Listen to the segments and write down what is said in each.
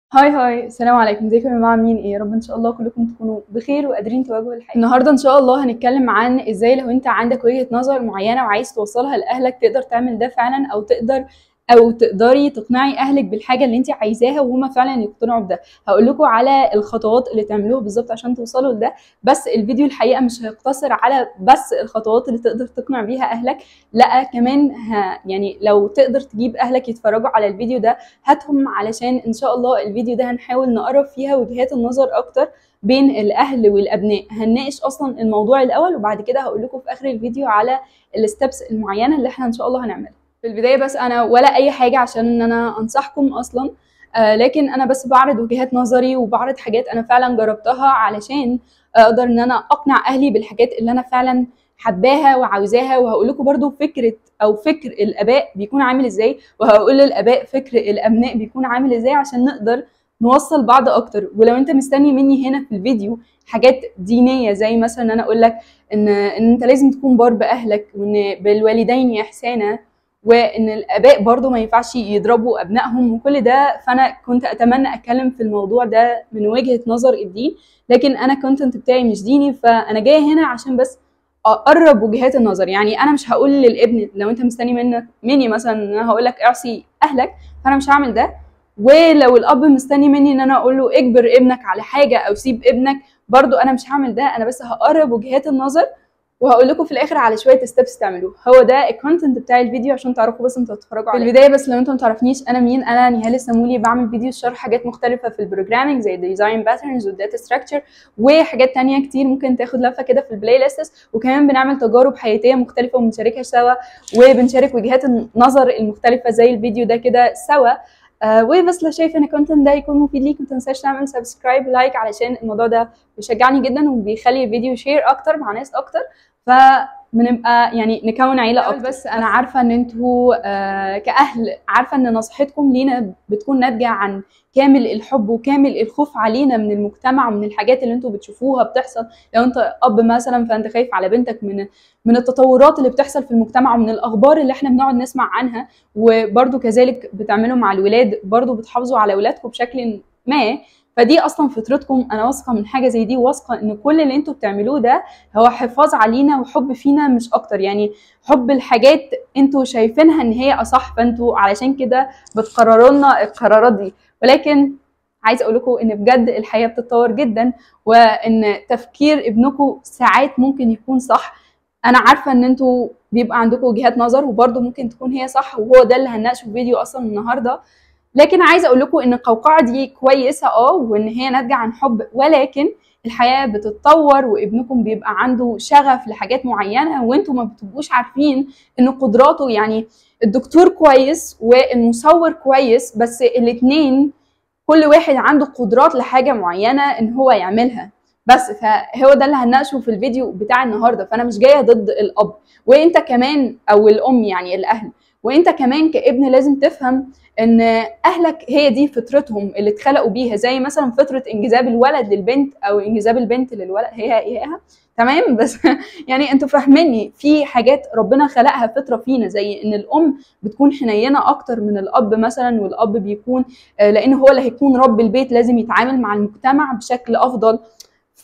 هاي هاي السلام عليكم ازيكم يا جماعه عاملين ايه يا رب ان شاء الله كلكم تكونوا بخير وقادرين تواجهوا الحياه النهارده ان شاء الله هنتكلم عن ازاي لو انت عندك وجهه نظر معينه وعايز توصلها لاهلك تقدر تعمل ده فعلا او تقدر او تقدري تقنعي اهلك بالحاجه اللي انت عايزاها وهما فعلا يقتنعوا بده هقول لكم على الخطوات اللي تعملوها بالظبط عشان توصلوا لده بس الفيديو الحقيقه مش هيقتصر على بس الخطوات اللي تقدر تقنع بيها اهلك لا كمان ها يعني لو تقدر تجيب اهلك يتفرجوا على الفيديو ده هاتهم علشان ان شاء الله الفيديو ده هنحاول نقرب فيها وجهات النظر اكتر بين الاهل والابناء هنناقش اصلا الموضوع الاول وبعد كده هقول لكم في اخر الفيديو على الستبس المعينه اللي احنا ان شاء الله هنعملها في البدايه بس انا ولا اي حاجه عشان ان انا انصحكم اصلا آه لكن انا بس بعرض وجهات نظري وبعرض حاجات انا فعلا جربتها علشان اقدر ان انا اقنع اهلي بالحاجات اللي انا فعلا حباها وعاوزاها وهقول لكم برضو فكره او فكر الاباء بيكون عامل ازاي وهقول للاباء فكر الابناء بيكون عامل ازاي عشان نقدر نوصل بعض اكتر ولو انت مستني مني هنا في الفيديو حاجات دينيه زي مثلا ان انا اقول لك ان ان انت لازم تكون بار باهلك وان بالوالدين احسانا وان الاباء برضو ما ينفعش يضربوا ابنائهم وكل ده فانا كنت اتمنى اتكلم في الموضوع ده من وجهه نظر الدين لكن انا كونتنت بتاعي مش ديني فانا جايه هنا عشان بس اقرب وجهات النظر يعني انا مش هقول للابن لو انت مستني منك مني مثلا ان انا هقول لك اعصي اهلك فانا مش هعمل ده ولو الاب مستني مني ان انا اقول له اجبر ابنك على حاجه او سيب ابنك برضو انا مش هعمل ده انا بس هقرب وجهات النظر وهقول لكم في الاخر على شويه ستيبس تعملوه هو ده الكونتنت بتاع الفيديو عشان تعرفوا بس انتوا هتتفرجوا عليه في البدايه بس لو انتم ما تعرفنيش انا مين انا نهال السمولي بعمل فيديو شرح حاجات مختلفه في البروجرامينج زي الديزاين باترنز والداتا ستراكشر وحاجات تانية كتير ممكن تاخد لفه كده في البلاي ليستس وكمان بنعمل تجارب حياتيه مختلفه وبنشاركها سوا وبنشارك وجهات النظر المختلفه زي الفيديو ده كده سوا آه وبس لو شايف ان الكونتنت ده يكون مفيد ليك ما تنساش تعمل سبسكرايب لايك علشان الموضوع ده بيشجعني جدا وبيخلي الفيديو شير اكتر مع ناس اكتر ف بنبقى يعني نكون عيله اكتر بس انا عارفه ان انتوا آه كاهل عارفه ان نصيحتكم لينا بتكون ناتجه عن كامل الحب وكامل الخوف علينا من المجتمع ومن الحاجات اللي انتوا بتشوفوها بتحصل لو انت اب مثلا فانت خايف على بنتك من من التطورات اللي بتحصل في المجتمع ومن الاخبار اللي احنا بنقعد نسمع عنها وبرده كذلك بتعملوا مع الولاد برده بتحافظوا على اولادكم بشكل ما فدي اصلا فطرتكم انا واثقه من حاجه زي دي واثقه ان كل اللي انتوا بتعملوه ده هو حفاظ علينا وحب فينا مش اكتر يعني حب الحاجات انتوا شايفينها ان هي اصح فانتوا علشان كده بتقرروا لنا القرارات دي ولكن عايزه اقول لكم ان بجد الحياه بتتطور جدا وان تفكير ابنكم ساعات ممكن يكون صح انا عارفه ان انتوا بيبقى عندكم وجهات نظر وبرده ممكن تكون هي صح وهو ده اللي هنناقشه في فيديو اصلا النهارده لكن عايزه اقول لكم ان القوقعه دي كويسه اه وان هي ناتجه عن حب ولكن الحياه بتتطور وابنكم بيبقى عنده شغف لحاجات معينه وانتم ما بتبقوش عارفين ان قدراته يعني الدكتور كويس والمصور كويس بس الاثنين كل واحد عنده قدرات لحاجه معينه ان هو يعملها بس فهو ده اللي هنناقشه في الفيديو بتاع النهارده فانا مش جايه ضد الاب وانت كمان او الام يعني الاهل وانت كمان كابن لازم تفهم ان اهلك هي دي فطرتهم اللي اتخلقوا بيها زي مثلا فطره انجذاب الولد للبنت او انجذاب البنت للولد هي هيها تمام بس يعني انتوا فاهميني في حاجات ربنا خلقها فطره فينا زي ان الام بتكون حنينه اكتر من الاب مثلا والاب بيكون لان هو اللي هيكون رب البيت لازم يتعامل مع المجتمع بشكل افضل ف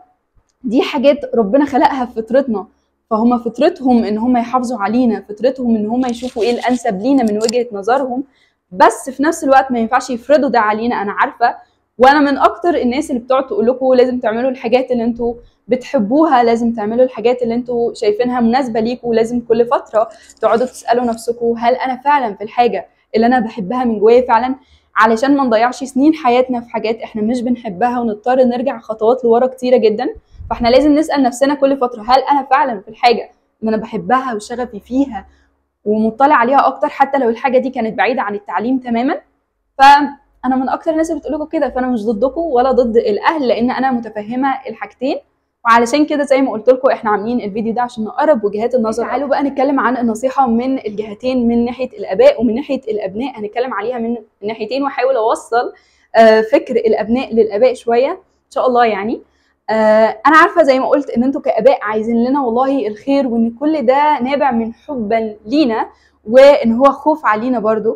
دي حاجات ربنا خلقها في فطرتنا فهم فطرتهم ان هم يحافظوا علينا فطرتهم ان هم يشوفوا ايه الانسب لينا من وجهه نظرهم بس في نفس الوقت ما ينفعش يفرضوا ده علينا انا عارفه وانا من اكتر الناس اللي بتقعد تقول لكم لازم تعملوا الحاجات اللي انتوا بتحبوها لازم تعملوا الحاجات اللي انتوا شايفينها مناسبه ليكم ولازم كل فتره تقعدوا تسالوا نفسكم هل انا فعلا في الحاجه اللي انا بحبها من جوايا فعلا علشان ما نضيعش سنين حياتنا في حاجات احنا مش بنحبها ونضطر نرجع خطوات لورا كتيره جدا فاحنا لازم نسال نفسنا كل فتره هل انا فعلا في الحاجه اللي انا بحبها وشغفي فيها ومطلع عليها اكتر حتى لو الحاجه دي كانت بعيده عن التعليم تماما فانا من اكتر الناس اللي بتقول لكم كده فانا مش ضدكم ولا ضد الاهل لان انا متفهمه الحاجتين وعلشان كده زي ما قلت لكم احنا عاملين الفيديو ده عشان نقرب وجهات النظر تعالوا بقى نتكلم عن النصيحه من الجهتين من ناحيه الاباء ومن ناحيه الابناء هنتكلم عليها من الناحيتين واحاول اوصل فكر الابناء للاباء شويه ان شاء الله يعني آه انا عارفه زي ما قلت ان انتوا كاباء عايزين لنا والله الخير وان كل ده نابع من حبا لينا وان هو خوف علينا برضو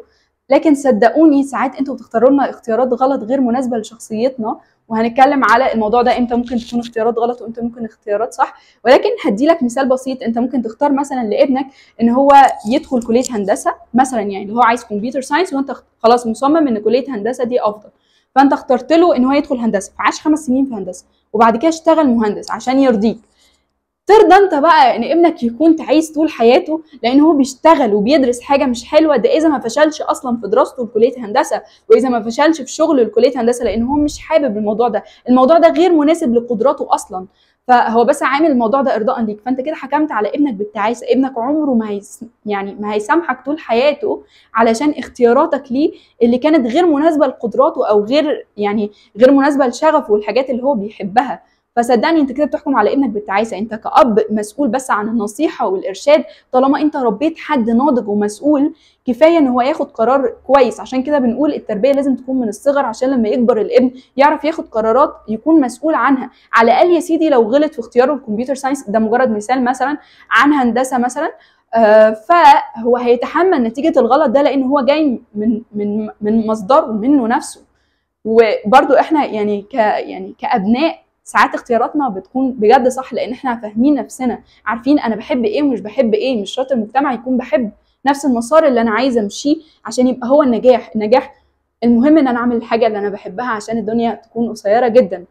لكن صدقوني ساعات انتوا بتختاروا لنا اختيارات غلط غير مناسبه لشخصيتنا وهنتكلم على الموضوع ده امتى ممكن تكون اختيارات غلط وامتى ممكن اختيارات صح ولكن هدي لك مثال بسيط انت ممكن تختار مثلا لابنك ان هو يدخل كليه هندسه مثلا يعني اللي هو عايز كمبيوتر ساينس وانت خلاص مصمم ان كليه هندسه دي افضل فانت اخترت له ان هو يدخل هندسه فعاش خمس سنين في هندسه وبعد كده اشتغل مهندس عشان يرضيك ترضى انت بقى ان ابنك يكون تعيس طول حياته لان هو بيشتغل وبيدرس حاجه مش حلوه ده اذا ما فشلش اصلا في دراسته لكليه هندسه واذا ما فشلش في شغله لكليه هندسه لان هو مش حابب الموضوع ده الموضوع ده غير مناسب لقدراته اصلا فهو بس عامل الموضوع ده ارضاء ليك فانت كده حكمت على ابنك بالتعاسه ابنك عمره ما هيس يعني ما هيسامحك طول حياته علشان اختياراتك ليه اللي كانت غير مناسبه لقدراته او غير يعني غير مناسبه لشغفه والحاجات اللي هو بيحبها فصدقني انت كده بتحكم على ابنك بالتعاسه انت كأب مسؤول بس عن النصيحه والارشاد طالما انت ربيت حد ناضج ومسؤول كفايه ان هو ياخد قرار كويس عشان كده بنقول التربيه لازم تكون من الصغر عشان لما يكبر الابن يعرف ياخد قرارات يكون مسؤول عنها على الاقل يا سيدي لو غلط في اختياره الكمبيوتر ساينس ده مجرد مثال مثلا عن هندسه مثلا آه فهو هيتحمل نتيجه الغلط ده لان هو جاي من من من مصدره منه نفسه وبرده احنا يعني ك يعني كابناء ساعات اختياراتنا بتكون بجد صح لان احنا فاهمين نفسنا عارفين انا بحب ايه ومش بحب ايه مش شرط المجتمع يكون بحب نفس المسار اللي انا عايزه امشيه عشان يبقى هو النجاح النجاح المهم ان انا اعمل الحاجه اللي انا بحبها عشان الدنيا تكون قصيره جدا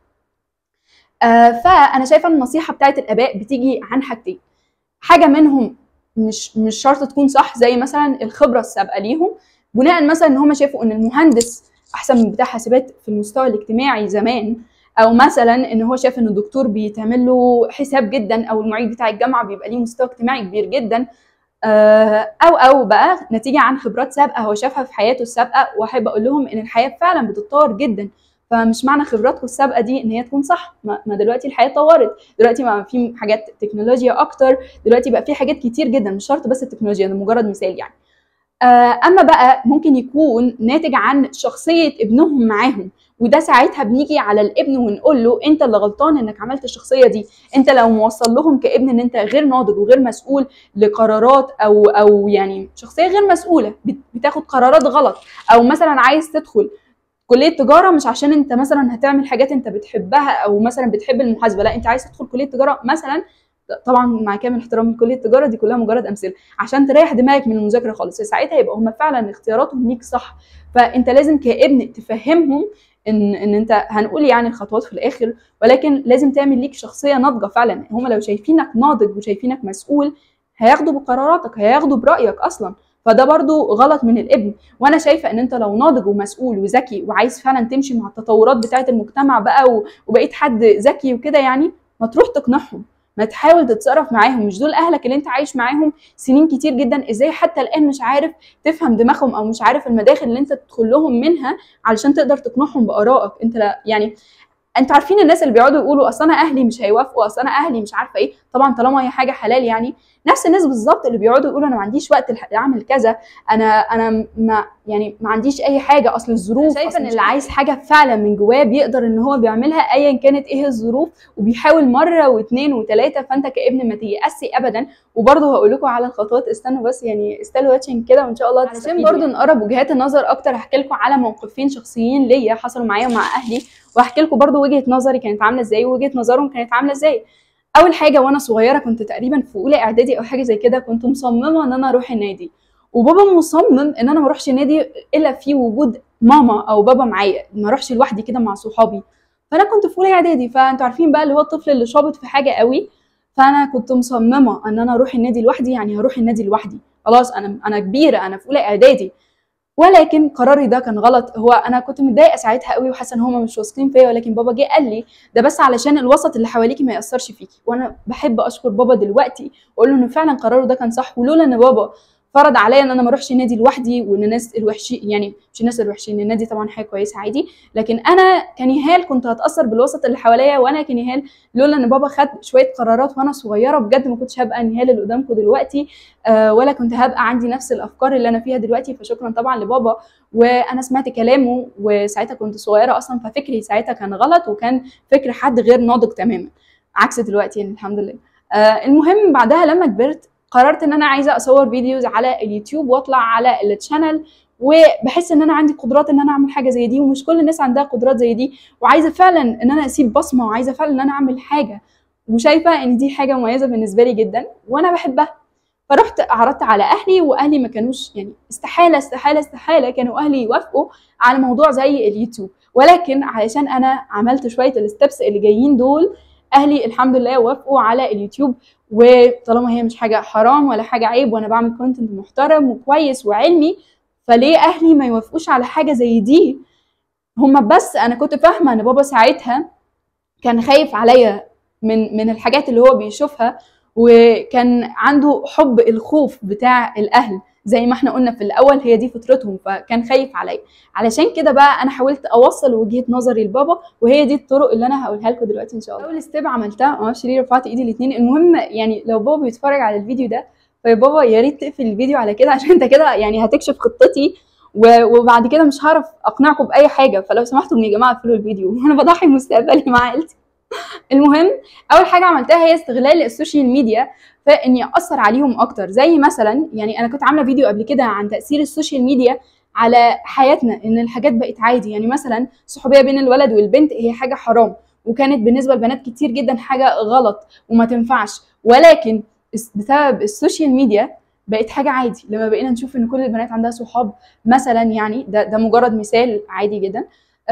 آه فانا شايفه ان النصيحه بتاعت الاباء بتيجي عن حاجتين حاجه منهم مش مش شرط تكون صح زي مثلا الخبره السابقه ليهم بناء مثلا ان هم شافوا ان المهندس احسن من بتاع حاسبات في المستوى الاجتماعي زمان او مثلا ان هو شاف ان الدكتور بيتعمل له حساب جدا او المعيد بتاع الجامعه بيبقى ليه مستوى اجتماعي كبير جدا او او بقى نتيجه عن خبرات سابقه هو شافها في حياته السابقه واحب اقول لهم ان الحياه فعلا بتتطور جدا فمش معنى خبراتكم السابقه دي ان هي تكون صح ما دلوقتي الحياه اتطورت دلوقتي بقى في حاجات تكنولوجيا اكتر دلوقتي بقى في حاجات كتير جدا مش شرط بس التكنولوجيا ده مجرد مثال يعني اما بقى ممكن يكون ناتج عن شخصيه ابنهم معاهم وده ساعتها بنيجي على الابن ونقول له انت اللي غلطان انك عملت الشخصيه دي انت لو موصل لهم كابن ان انت غير ناضج وغير مسؤول لقرارات او او يعني شخصيه غير مسؤوله بتاخد قرارات غلط او مثلا عايز تدخل كليه تجاره مش عشان انت مثلا هتعمل حاجات انت بتحبها او مثلا بتحب المحاسبه لا انت عايز تدخل كليه تجاره مثلا طبعا مع كامل احترامي كليه التجاره دي كلها مجرد امثله عشان تريح دماغك من المذاكره خالص ساعتها يبقى هم فعلا اختياراتهم ليك صح فانت لازم كابن تفهمهم ان ان انت هنقول يعني الخطوات في الاخر ولكن لازم تعمل ليك شخصيه ناضجه فعلا هم لو شايفينك ناضج وشايفينك مسؤول هياخدوا بقراراتك هياخدوا برايك اصلا فده برضو غلط من الابن وانا شايفه ان انت لو ناضج ومسؤول وذكي وعايز فعلا تمشي مع التطورات بتاعه المجتمع بقى وبقيت حد ذكي وكده يعني ما تروح تقنعهم ما تحاول تتصرف معاهم مش دول اهلك اللي انت عايش معاهم سنين كتير جدا ازاي حتى الان مش عارف تفهم دماغهم او مش عارف المداخل اللي انت تدخل لهم منها علشان تقدر تقنعهم بارائك انت لا يعني انتوا عارفين الناس اللي بيقعدوا يقولوا اصل انا اهلي مش هيوافقوا اصل انا اهلي مش عارفه ايه طبعا طالما هي حاجه حلال يعني نفس الناس بالظبط اللي بيقعدوا يقولوا انا ما عنديش وقت اعمل كذا انا انا ما يعني ما عنديش اي حاجه اصل الظروف شايفه ان اللي عايز حاجه فعلا من جواه بيقدر ان هو بيعملها ايا كانت ايه الظروف وبيحاول مره واثنين وثلاثه فانت كابن ما تيأسي ابدا وبرضه هقول لكم على الخطوات استنوا بس يعني استنوا واتشنج كده وان شاء الله علشان برضه نقرب وجهات النظر اكتر هحكي لكم على موقفين شخصيين ليا حصلوا معايا ومع اهلي واحكي لكم برضه وجهه نظري كانت عامله ازاي ووجهه نظرهم كانت عامله ازاي اول حاجه وانا صغيره كنت تقريبا في اولى اعدادي او حاجه زي كده كنت مصممه ان انا اروح النادي وبابا مصمم ان انا ما اروحش النادي الا في وجود ماما او بابا معايا ما اروحش لوحدي كده مع صحابي فانا كنت في اولى اعدادي فانتوا عارفين بقى اللي هو الطفل اللي شابط في حاجه قوي فانا كنت مصممه ان انا اروح النادي لوحدي يعني هروح النادي لوحدي خلاص انا انا كبيره انا في اولى اعدادي ولكن قراري ده كان غلط هو انا كنت متضايقه ساعتها قوي وحاسه ان هم مش واثقين فيا ولكن بابا جه قال لي ده بس علشان الوسط اللي حواليكي ما ياثرش فيكي وانا بحب اشكر بابا دلوقتي واقول له ان فعلا قراره ده كان صح ولولا ان بابا فرض عليا ان انا ما اروحش النادي لوحدي وان الناس الوحشين يعني مش الناس الوحشين النادي طبعا حاجه كويسه عادي لكن انا كنهال كنت هتاثر بالوسط اللي حواليا وانا كنهال لولا ان بابا خد شويه قرارات وانا صغيره بجد ما كنتش هبقى النهال اللي قدامكم دلوقتي آه ولا كنت هبقى عندي نفس الافكار اللي انا فيها دلوقتي فشكرا طبعا لبابا وانا سمعت كلامه وساعتها كنت صغيره اصلا ففكري ساعتها كان غلط وكان فكر حد غير ناضج تماما عكس دلوقتي يعني الحمد لله آه المهم بعدها لما كبرت قررت ان انا عايزه اصور فيديوز على اليوتيوب واطلع على التشانل وبحس ان انا عندي قدرات ان انا اعمل حاجه زي دي ومش كل الناس عندها قدرات زي دي وعايزه فعلا ان انا اسيب بصمه وعايزه فعلا ان انا اعمل حاجه وشايفه ان دي حاجه مميزه بالنسبه لي جدا وانا بحبها فرحت عرضت على اهلي واهلي ما كانوش يعني استحاله استحاله استحاله كانوا اهلي يوافقوا على موضوع زي اليوتيوب ولكن علشان انا عملت شويه الستبس اللي جايين دول اهلي الحمد لله وافقوا على اليوتيوب وطالما هي مش حاجه حرام ولا حاجه عيب وانا بعمل كونتنت محترم وكويس وعلمي فليه اهلي ما يوافقوش على حاجه زي دي هما بس انا كنت فاهمه ان بابا ساعتها كان خايف عليا من من الحاجات اللي هو بيشوفها وكان عنده حب الخوف بتاع الاهل زي ما احنا قلنا في الاول هي دي فطرتهم فكان خايف عليا علشان كده بقى انا حاولت اوصل وجهه نظري لبابا وهي دي الطرق اللي انا هقولها لكم دلوقتي ان شاء الله اول ستيب عملتها ما اعرفش ليه رفعت ايدي الاثنين المهم يعني لو بابا بيتفرج على الفيديو ده فيا بابا يا ريت تقفل الفيديو على كده عشان انت كده يعني هتكشف خطتي وبعد كده مش هعرف اقنعكم باي حاجه فلو سمحتوا يا جماعه اقفلوا الفيديو وانا بضحي مستقبلي مع عيلتي المهم اول حاجه عملتها هي استغلال السوشيال ميديا فاني اثر عليهم اكتر زي مثلا يعني انا كنت عامله فيديو قبل كده عن تاثير السوشيال ميديا على حياتنا ان الحاجات بقت عادي يعني مثلا الصحوبيه بين الولد والبنت هي حاجه حرام وكانت بالنسبه لبنات كتير جدا حاجه غلط وما تنفعش ولكن بسبب السوشيال ميديا بقت حاجه عادي لما بقينا نشوف ان كل البنات عندها صحاب مثلا يعني ده ده مجرد مثال عادي جدا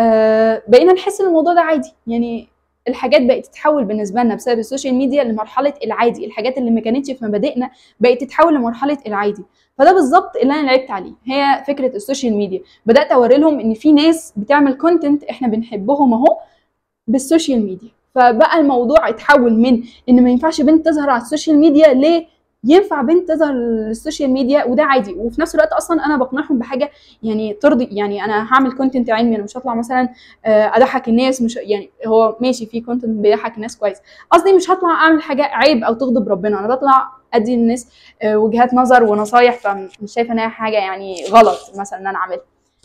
آه بقينا نحس ان الموضوع ده عادي يعني الحاجات بقت تتحول بالنسبه لنا بسبب السوشيال ميديا لمرحله العادي الحاجات اللي ما كانتش في مبادئنا بقت تتحول لمرحله العادي فده بالظبط اللي انا لعبت عليه هي فكره السوشيال ميديا بدات اوري لهم ان في ناس بتعمل كونتنت احنا بنحبهم اهو بالسوشيال ميديا فبقى الموضوع اتحول من ان ما ينفعش بنت تظهر على السوشيال ميديا ل ينفع بنت تظهر للسوشيال ميديا وده عادي وفي نفس الوقت اصلا انا بقنعهم بحاجه يعني ترضي يعني انا هعمل كونتنت علمي انا مش هطلع مثلا اضحك الناس مش يعني هو ماشي في كونتنت بيضحك الناس كويس قصدي مش هطلع اعمل حاجه عيب او تغضب ربنا انا بطلع ادي للناس وجهات نظر ونصايح فمش شايفه ان هي حاجه يعني غلط مثلا ان انا اعملها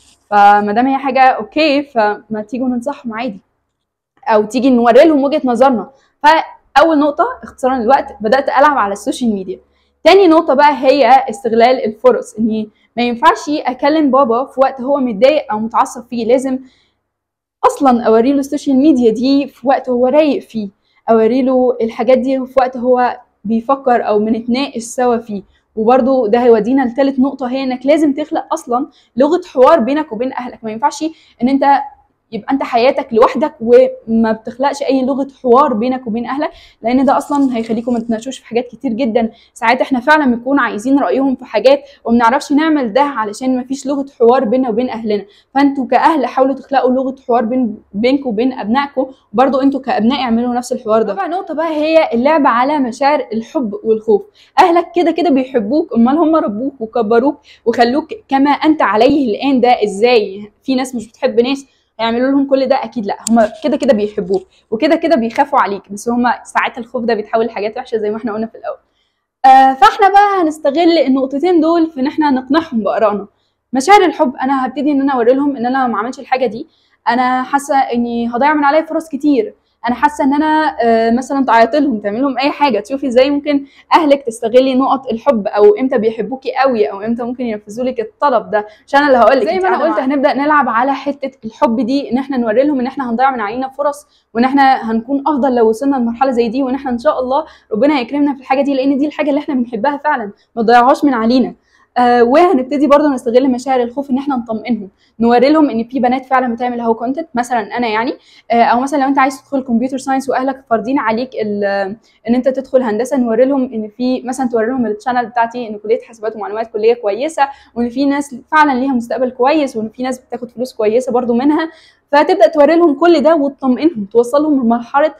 فما دام هي حاجه اوكي فما تيجوا ننصحهم عادي او تيجي نوري لهم وجهه نظرنا ف اول نقطه اختصارا للوقت بدات العب على السوشيال ميديا تاني نقطه بقى هي استغلال الفرص اني ما ينفعش اكلم بابا في وقت هو متضايق او متعصب فيه لازم اصلا اوري له السوشيال ميديا دي في وقت هو رايق فيه اوري له الحاجات دي في وقت هو بيفكر او بنتناقش سوا فيه وبرده ده هيودينا لثالث نقطه هي انك لازم تخلق اصلا لغه حوار بينك وبين اهلك ما ينفعش ان انت يبقى انت حياتك لوحدك وما بتخلقش اي لغه حوار بينك وبين اهلك لان ده اصلا هيخليكم ما تتناقشوش في حاجات كتير جدا ساعات احنا فعلا بنكون عايزين رايهم في حاجات وما بنعرفش نعمل ده علشان ما فيش لغه حوار بيننا وبين اهلنا فانتوا كاهل حاولوا تخلقوا لغه حوار بين بينكم وبين ابنائكم وبرضه انتوا كابناء اعملوا نفس الحوار ده رابع نقطه بقى هي اللعب على مشاعر الحب والخوف اهلك كده كده بيحبوك امال هم ربوك وكبروك وخلوك كما انت عليه الان ده ازاي في ناس مش بتحب ناس هيعملوا لهم كل ده اكيد لا هم كده كده بيحبوك وكده كده بيخافوا عليك بس هم ساعات الخوف ده بيتحول لحاجات وحشه زي ما احنا قلنا في الاول آه فاحنا بقى هنستغل النقطتين دول في ان احنا نقنعهم بارائنا مشاعر الحب انا هبتدي ان انا اوري لهم ان انا ما عملتش الحاجه دي انا حاسه اني هضيع من عليا فرص كتير انا حاسه ان انا آه مثلا تعيط لهم تعمل لهم اي حاجه تشوفي ازاي ممكن اهلك تستغلي نقط الحب او امتى بيحبوكي قوي او امتى ممكن ينفذوا لك الطلب ده عشان انا اللي هقول لك زي ما انا قلت هنبدا نلعب على حته الحب دي ان احنا نوري لهم ان احنا هنضيع من علينا فرص وان احنا هنكون افضل لو وصلنا لمرحله زي دي وان احنا ان شاء الله ربنا هيكرمنا في الحاجه دي لان دي الحاجه اللي احنا بنحبها فعلا ما تضيعوهاش من علينا آه وهنبتدي برضه نستغل مشاعر الخوف ان احنا نطمئنهم نوري لهم ان في بنات فعلا بتعمل اهو كونتنت مثلا انا يعني آه او مثلا لو انت عايز تدخل كمبيوتر ساينس واهلك فارضين عليك ان انت تدخل هندسه نوري لهم ان في مثلا توري لهم الشانل بتاعتي ان كليه حاسبات ومعلومات كليه كويسه وان في ناس فعلا ليها مستقبل كويس وان في ناس بتاخد فلوس كويسه برضه منها فتبدا توري لهم كل ده وتطمئنهم توصلهم لمرحله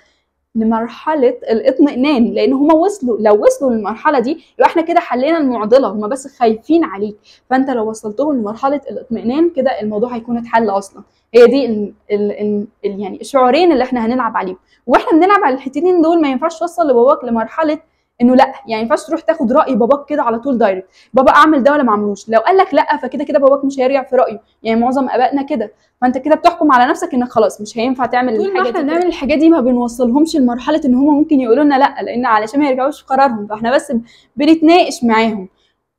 لمرحله الاطمئنان لان هما وصلوا لو وصلوا للمرحله دي يبقى احنا كده حلينا المعضله هما بس خايفين عليك فانت لو وصلتهم لمرحله الاطمئنان كده الموضوع هيكون اتحل اصلا هي دي ال ال ال ال يعني الشعورين اللي احنا هنلعب عليهم واحنا بنلعب على الحتتين دول ما ينفعش توصل لباباك لمرحله انه لا يعني ما ينفعش تروح تاخد راي باباك كده على طول دايركت بابا اعمل ده ولا ما اعملوش لو قال لك لا فكده كده باباك مش هيرجع في رايه يعني معظم ابائنا كده فانت كده بتحكم على نفسك انك خلاص مش هينفع تعمل طول ما الحاجه احنا دي بنعمل الحاجه دي ما بنوصلهمش لمرحله ان هم ممكن يقولوا لنا لا لان علشان ما يرجعوش في قرارهم فاحنا بس بنتناقش معاهم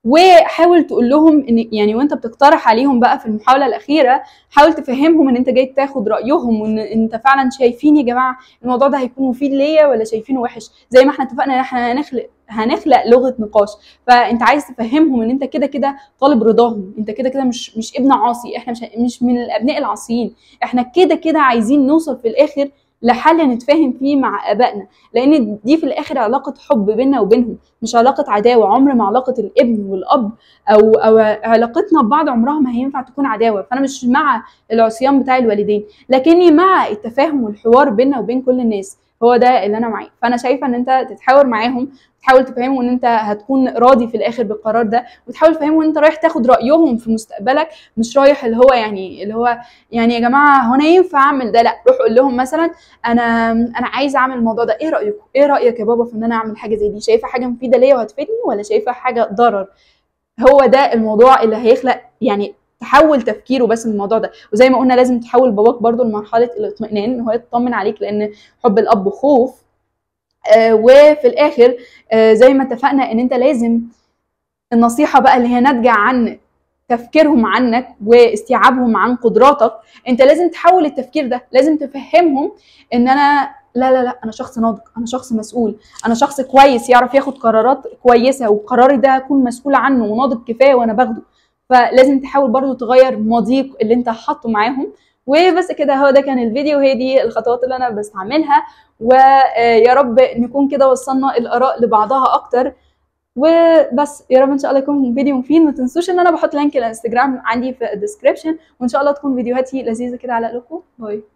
وحاول تقول لهم ان يعني وانت بتقترح عليهم بقى في المحاوله الاخيره حاول تفهمهم ان انت جاي تاخد رايهم وان انت فعلا شايفين يا جماعه الموضوع ده هيكون مفيد ليا ولا شايفينه وحش زي ما احنا اتفقنا ان احنا هنخلق هنخلق لغه نقاش فانت عايز تفهمهم ان انت كده كده طالب رضاهم انت كده كده مش مش ابن عاصي احنا مش مش من الابناء العاصيين احنا كده كده عايزين نوصل في الاخر لحل نتفاهم فيه مع ابائنا لان دي في الاخر علاقه حب بيننا وبينهم مش علاقه عداوه عمر ما علاقه الابن والاب او او علاقتنا ببعض عمرها ما هينفع تكون عداوه فانا مش مع العصيان بتاع الوالدين لكني مع التفاهم والحوار بيننا وبين كل الناس هو ده اللي انا معاه فانا شايفه ان انت تتحاور معاهم تحاول تفهمهم ان انت هتكون راضي في الاخر بالقرار ده وتحاول تفهمهم ان انت رايح تاخد رايهم في مستقبلك مش رايح اللي هو يعني اللي هو يعني يا جماعه هو انا ينفع اعمل ده لا روح قول لهم مثلا انا انا عايز اعمل الموضوع ده ايه رايكم ايه رايك يا بابا في ان انا اعمل حاجه زي دي شايفه حاجه مفيده ليا وهتفيدني ولا شايفه حاجه ضرر هو ده الموضوع اللي هيخلق يعني تحول تفكيره بس من الموضوع ده وزي ما قلنا لازم تحول باباك برضو لمرحله الاطمئنان ان هو يطمن عليك لان حب الاب خوف آه وفي الاخر آه زي ما اتفقنا ان انت لازم النصيحه بقى اللي هي ناتجه عن تفكيرهم عنك واستيعابهم عن قدراتك انت لازم تحول التفكير ده لازم تفهمهم ان انا لا لا لا انا شخص ناضج انا شخص مسؤول انا شخص كويس يعرف ياخد قرارات كويسه وقراري ده اكون مسؤول عنه وناضج كفايه وانا باخده فلازم تحاول برضو تغير مضيق اللي انت حاطه معاهم وبس كده هو ده كان الفيديو هي دي الخطوات اللي انا بستعملها ويا رب نكون كده وصلنا الاراء لبعضها اكتر وبس يا رب ان شاء الله يكون فيديو مفيد ما تنسوش ان انا بحط لينك الانستجرام عندي في الديسكربشن وان شاء الله تكون فيديوهاتي لذيذه كده على قلوبكم باي